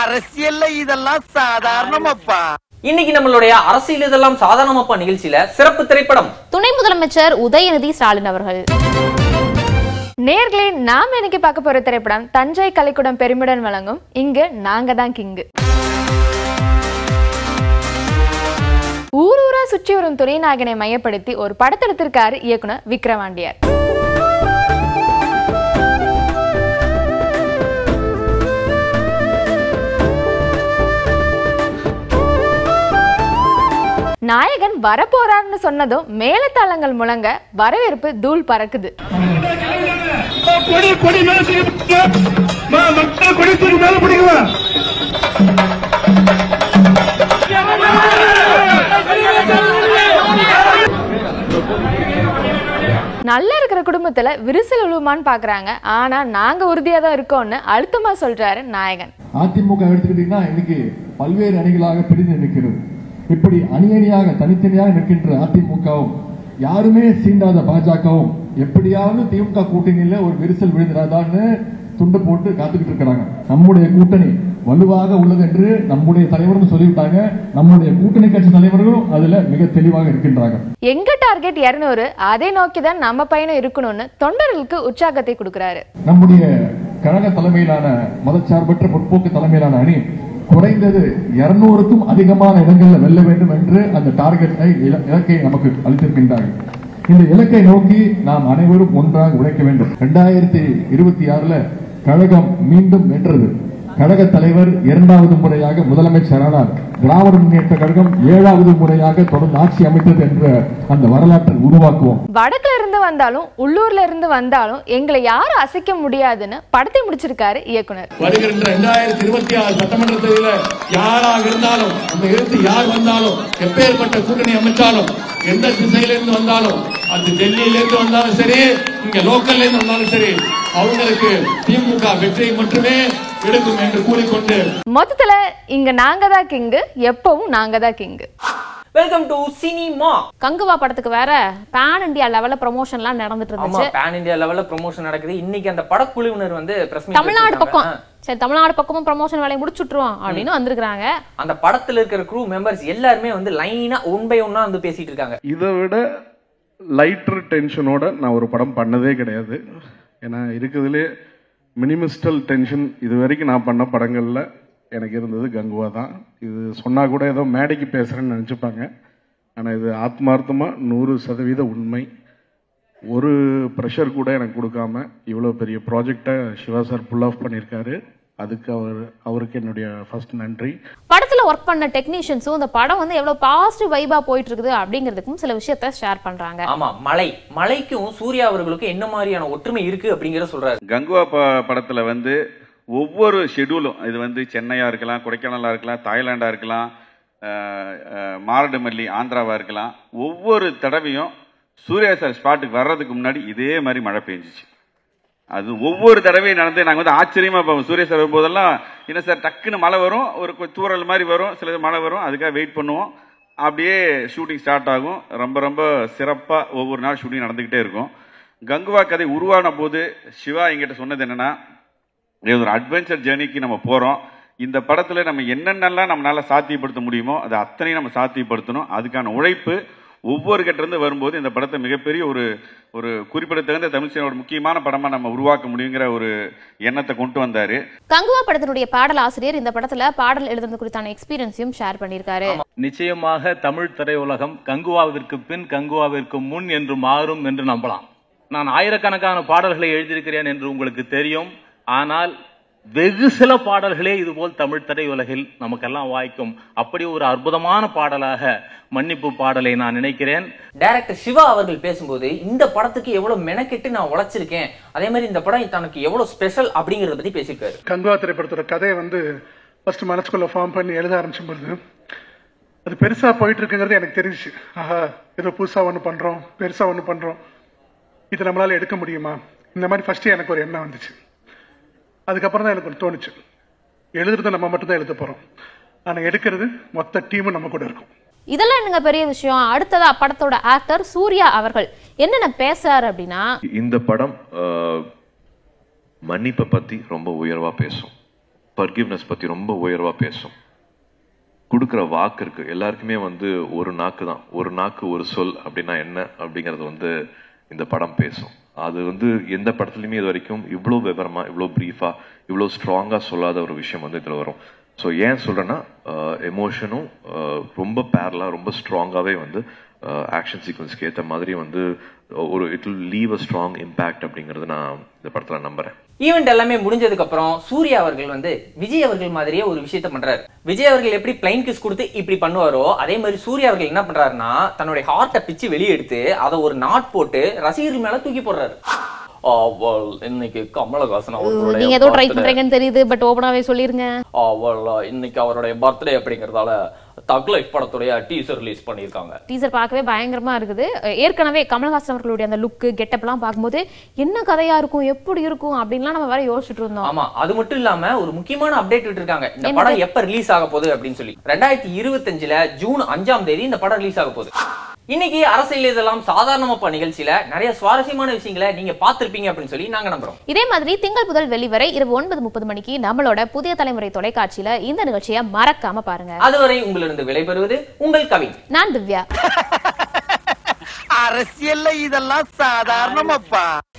அரசியல்ல இதெல்லாம் சாதாரணமாப்பா இன்னைக்கு நம்மளுடைய அரசியல் இதெல்லாம் சாதாரணமாப்பா நிகழ்ச்சியில சிறப்பு திரைப்படம் துணை முதலமைச்சர் உதயநிதி ஸ்டாலின் அவர்கள் நேர்களே நாம் இன்னைக்கு பார்க்க போற திரைப்படம் தஞ்சை கலைக்கூடம் பெருமிடன் வழங்கும் இங்கு நாங்க தான் கிங்கு ஊர் ஊரா சுற்றி வரும் துணைநாயகனை மையப்படுத்தி ஒரு படத்தெடுத்திருக்காரு இயக்குனர் விக்ரமாண்டியார் நாயகன் வரப்போறாருன்னு சொன்னதும் மேலத்தாளங்கள் முழங்க வரவேற்பு தூள் பறக்குது கொடி கொடி மேல தூக்கி மக்கள் கொடி தூக்கி மேல பிடிக்கலாம் நல்லா இருக்கிற குடும்பத்துல விரிசல் விழுமான்னு பாக்குறாங்க ஆனா நாங்க உறுதியா தான் இருக்கோம்னு அழுத்தமா சொல்றாரு நாயகன் அதிமுக எடுத்துக்கிட்டீங்கன்னா இன்னைக்கு பல்வேறு அணிகளாக பிரிந்து நிற்கிறது இப்படி அணி அணியாக தனித்தனியாக நிற்கின்ற அதிமுகவும் யாருமே சீண்டாத பாஜகவும் எப்படியாவது திமுக கூட்டணியில ஒரு விரிசல் விழுந்துடாதான்னு துண்டு போட்டு காத்துக்கிட்டு இருக்கிறாங்க நம்முடைய கூட்டணி வலுவாக உள்ளது என்று நம்முடைய தலைவரும் சொல்லிவிட்டாங்க நம்முடைய கூட்டணி கட்சி தலைவர்களும் அதுல மிக தெளிவாக இருக்கின்றாங்க எங்க டார்கெட் இருநூறு அதை நோக்கி தான் நம்ம பையனும் இருக்கணும்னு தொண்டர்களுக்கு உற்சாகத்தை கொடுக்கறாரு நம்முடைய கழக தலைமையிலான மதச்சார்பற்ற முற்போக்கு தலைமையிலான அணி குறைந்தது இருநூறுக்கும் அதிகமான இடங்கள்ல வெல்ல வேண்டும் என்று அந்த டார்கெட்டை இல- இலக்கை நமக்கு அளித்திருக்கின்றார்கள் இந்த இலக்கை நோக்கி நாம் அனைவரும் ஒன்றாக உழைக்க வேண்டும் இரண்டாயிரத்தி இருபத்தி ஆறுல கழகம் மீண்டும் வென்றது கழக தலைவர் இரண்டாவது முறையாக முதலமைச்சரானார் திராவிட முன்னேற்ற கழகம் ஏழாவது முறையாக தொடர்ந்து ஆட்சி அமைத்தது என்ற அந்த வரலாற்றை உருவாக்குவோம் வடக்குல இருந்து வந்தாலும் உள்ளூர்ல இருந்து வந்தாலும் எங்களை யாரும் அசைக்க முடியாதுன்னு படத்தை முடிச்சிருக்காரு இயக்குனர் வருகின்ற இரண்டாயிரத்தி இருபத்தி ஆறு சட்டமன்ற தேர்தலில் யாராக இருந்தாலும் அந்த எழுத்து யார் வந்தாலும் எப்பேற்பட்ட கூட்டணி அமைச்சாலும் எந்த திசையில இருந்து வந்தாலும் அது டெல்லியில இருந்து வந்தாலும் சரி இங்க லோக்கல்ல இருந்து வந்தாலும் சரி அவங்களுக்கு திமுக வெற்றியை மட்டுமே எடுக்கும் என்று கூறிக்கொண்டு மொத்தத்துல இங்க நாங்க தான் கிங்கு எப்பவும் நாங்க தான் king welcome to cinema Kanguva படத்துக்கு வேற பேன் இந்தியா லெவல்ல ப்ரொமோஷன்லாம் நடந்துட்டு ஆமா இருந்துச்சு பேன் இந்தியா லெவல்ல ப்ரொமோஷன் நடக்குது இன்னைக்கு அந்த படக்குழுவினர் வந்து பிரஸ் மீட் தமிழ்நாடு பக்கம் சரி தமிழ்நாடு பக்கமும் ப்ரமோஷன் வேலையை முடிச்சுட்டுருவோம் அப்படின்னு வந்திருக்காங்க அந்த படத்துல இருக்கிற crew மெம்பர்ஸ் எல்லாருமே வந்து லைனா ஒன் பை ஒன்னா வந்து பேசிட்டு இருக்காங்க இதை விட லைட்டர் டென்ஷனோட நான் ஒரு படம் பண்ணதே கிடையாது ஏன்னா இருக்கிறதுலே மினிமிஸ்டல் டென்ஷன் இது வரைக்கும் நான் பண்ண படங்களில் எனக்கு இருந்தது கங்குவா தான் இது சொன்னால் கூட ஏதோ மேடைக்கு பேசுகிறேன்னு நினச்சிப்பாங்க ஆனால் இது ஆத்மார்த்தமாக நூறு சதவீத உண்மை ஒரு ப்ரெஷர் கூட எனக்கு கொடுக்காம இவ்வளோ பெரிய ப்ராஜெக்டை சிவா சார் புல் ஆஃப் பண்ணியிருக்காரு அதுக்கு அவர் அவருக்கு என்னுடைய ஃபர்ஸ்ட் நன்றி படத்துல ஒர்க் பண்ண டெக்னீஷியன்ஸும் இந்த படம் வந்து எவ்வளவு பாசிட்டிவ் வைபா போயிட்டு இருக்குது அப்படிங்கிறதுக்கும் சில விஷயத்த ஷேர் பண்றாங்க ஆமா மலை மலைக்கும் சூர்யா அவர்களுக்கும் என்ன மாதிரியான ஒற்றுமை இருக்கு அப்படிங்கறத சொல்றாரு கங்குவா ப படத்தில் வந்து ஒவ்வொரு ஷெடியூலும் இது வந்து சென்னையாக இருக்கலாம் கொடைக்கானலாக இருக்கலாம் தாய்லாண்டாக இருக்கலாம் அஹ், அஹ், மாரடுமல்லி ஆந்திராவாக இருக்கலாம் ஒவ்வொரு தடவையும் சூர்யா சார் ஸ்பாட்டுக்கு வர்றதுக்கு முன்னாடி இதே மாதிரி மழை பெஞ்சிச்சு அது ஒவ்வொரு தடவையும் நடந்து நாங்கள் வந்து ஆச்சரியமா பார்ப்போம் சூர்யா சார் வரும்போதெல்லாம் என்ன சார் டக்குன்னு மழை வரும் ஒரு கொ- தூறல் மாதிரி வரும் சிலது மழை வரும் அதுக்காக வெயிட் பண்ணுவோம் அப்படியே ஷூட்டிங் ஸ்டார்ட் ஆகும் ரொம்ப ரொம்ப சிறப்பாக ஒவ்வொரு நாள் ஷூட்டிங் நடந்துக்கிட்டே இருக்கும் கங்குவா கதை உருவான போது சிவா என்கிட்ட சொன்னது என்னன்னா இது ஒரு அட்வென்ச்சர் ஜேர்னிக்கு நம்ம போறோம் இந்த படத்துல நம்ம என்னென்னலாம் நம்மளால சாத்தியப்படுத்த முடியுமோ அதை அத்தனையும் நம்ம சாத்தியப்படுத்தணும் அதுக்கான உழைப்பு ஒவ்வொரு கட்ட இருந்து வரும்போது இந்த படத்தை மிகப்பெரிய ஒரு ஒரு குறிப்பிடத்தகுந்த தமிழ் சினிமாவோட முக்கியமான படமா நம்ம உருவாக்க முடியுங்கிற ஒரு எண்ணத்தை கொண்டு வந்தாரு கங்குவா படத்தினுடைய பாடல் ஆசிரியர் இந்த படத்துல பாடல் எழுதுறது குறித்தான எக்ஸ்பீரியன்ஸையும் ஷேர் பண்ணியிருக்காரு நிச்சயமாக தமிழ் திரையுலகம் கங்குவாவிற்கு பின் கங்குவாவிற்கு முன் என்று மாறும் என்று நம்பலாம் நான் ஆயிரக்கணக்கான பாடல்களை எழுதியிருக்கிறேன் என்று உங்களுக்கு தெரியும் ஆனால் வெகு சில பாடல்களே இதுபோல் தமிழ் திரையுலகில் நமக்கெல்லாம் வாய்க்கும் அப்படி ஒரு அற்புதமான பாடலாக மன்னிப்பு பாடலை நான் நினைக்கிறேன் டைரக்டர் சிவா அவர்கள் பேசும்போது இந்த படத்துக்கு எவ்வளவு மெனக்கெட்டு நான் உழைச்சிருக்கேன் அதே மாதிரி இந்த படம் தனக்கு எவ்வளவு ஸ்பெஷல் அப்படிங்கறத பத்தி பேசியிருக்காரு கங்குவா திரைப்படத்தோட கதையை வந்து ஃபர்ஸ்ட் மனசுக்குள்ள ஃபார்ம் பண்ணி எழுத ஆரம்பிச்சும் பொழுது அது பெருசா போயிட்டு இருக்குங்கிறது எனக்கு தெரிஞ்சுச்சு ஆஹா ஏதோ புதுசா ஒன்று பண்றோம் பெருசா ஒன்று பண்றோம் இது நம்மளால எடுக்க முடியுமா இந்த மாதிரி ஃபர்ஸ்ட் எனக்கு ஒரு எண்ணம் வந்துச்சு அதுக்கப்புறம் தான் எனக்கு ஒன்று தோணுச்சு எழுதுறது நம்ம மட்டும் தான் எழுத போறோம் ஆனா எடுக்கிறது மொத்த டீமும் நம்ம கூட இருக்கும் இதெல்லாம் என்னங்க பெரிய விஷயம் அடுத்ததா படத்தோட ஆக்டர் சூர்யா அவர்கள் என்னென்ன பேசுறாரு அப்படின்னா இந்த படம் அஹ், மன்னிப்பை பற்றி ரொம்ப உயர்வாக பேசும் பர்கிவ்னஸ் பற்றி ரொம்ப உயர்வாக பேசும் கொடுக்குற வாக்கு இருக்கு எல்லாருக்குமே வந்து ஒரு நாக்கு தான் ஒரு நாக்கு ஒரு சொல் அப்படின்னா என்ன அப்படிங்கறது வந்து இந்த படம் பேசும் அது வந்து எந்த படத்துலையுமே இது வரைக்கும் இவ்வளோ விவரமா இவ்வளோ ப்ரீஃபா இவ்வளோ ஸ்ட்ராங்கா சொல்லாத ஒரு விஷயம் வந்து இதில் வரும் ஸோ ஏன் சொல்றேன்னா எமோஷனும் ரொம்ப பேரலா ரொம்ப ஸ்ட்ராங்காகவே வந்து ஆக்ஷன் சீக்வன்ஸ்க்கு ஏற்ற மாதிரி வந்து ஒரு it will leave a strong impact அப்படிங்கிறது நான் இந்த படத்தில் நம்புறேன் ஈவெண்ட் எல்லாமே முடிஞ்சதுக்கு அப்புறம் சூர்யா அவர்கள் வந்து விஜய் அவர்கள் மாதிரியே ஒரு விஷயத்த பண்றாரு விஜய் அவர்கள் எப்படி பிளைன் கிஸ் கொடுத்து இப்படி பண்ணுவாரோ அதே மாதிரி சூர்யா அவர்கள் என்ன பண்றாருன்னா தன்னுடைய ஹார்ட்டை பிச்சு வெளியே எடுத்து அதை ஒரு நாட் போட்டு ரசிகர்கள் மேல தூக்கி போடுறாரு அவள் இன்னைக்கு கமலஹாசன் அவர்களுடைய நீங்க ஏதோ ட்ரை birthday. பண்றீங்கன்னு தெரியுது பட் ஓபனாவே சொல்லிருங்க அவள் இன்னைக்கு அவருடைய பர்த்டே அப்படிங்கறதால தக் லைஃப் படத்துடைய டீசர் ரிலீஸ் பண்ணியிருக்காங்க டீசர் பார்க்கவே பயங்கரமா இருக்குது அஹ் ஏற்கனவே கமல்ஹாசன் அவர்களுடைய அந்த லுக்கு கெட்டப்லாம் பார்க்கும்போது என்ன கதையா இருக்கும் எப்படி இருக்கும் அப்படின்லாம் நம்ம வேற யோசிச்சுட்டு இருந்தோம் ஆமா அது மட்டும் இல்லாம ஒரு முக்கியமான அப்டேட் விட்டுருக்காங்க இந்த என்னது? படம் எப்ப ரிலீஸ் ஆக போகுது அப்படின்னு சொல்லி ரெண்டாயிரத்தி இருபத்தஞ்சுல ஜூன் அஞ்சாம் தேதி இந்த படம் ரிலீஸ் ஆக போகுது இன்னைக்கு அரசியல் இதெல்லாம் சாதாரணமாப்பா நிகழ்ச்சியில நிறைய சுவாரஸ்யமான விஷயங்களை நீங்க பார்த்திருப்பீங்க அப்படின்னு சொல்லி நாங்க நம்புறோம் இதே மாதிரி திங்கள் முதல் வெள்ளி வரை இரவு ஒன்பது முப்பது மணிக்கு நம்மளோட புதிய தலைமுறை தொலைக்காட்சியில இந்த நிகழ்ச்சியை மறக்காம பாருங்க அதுவரை உங்களிருந்து விடைபெறுவது உங்கள் கவின் நான் திவ்யா அரசியல்ல இதெல்லாம் சாதாரணமாப்பா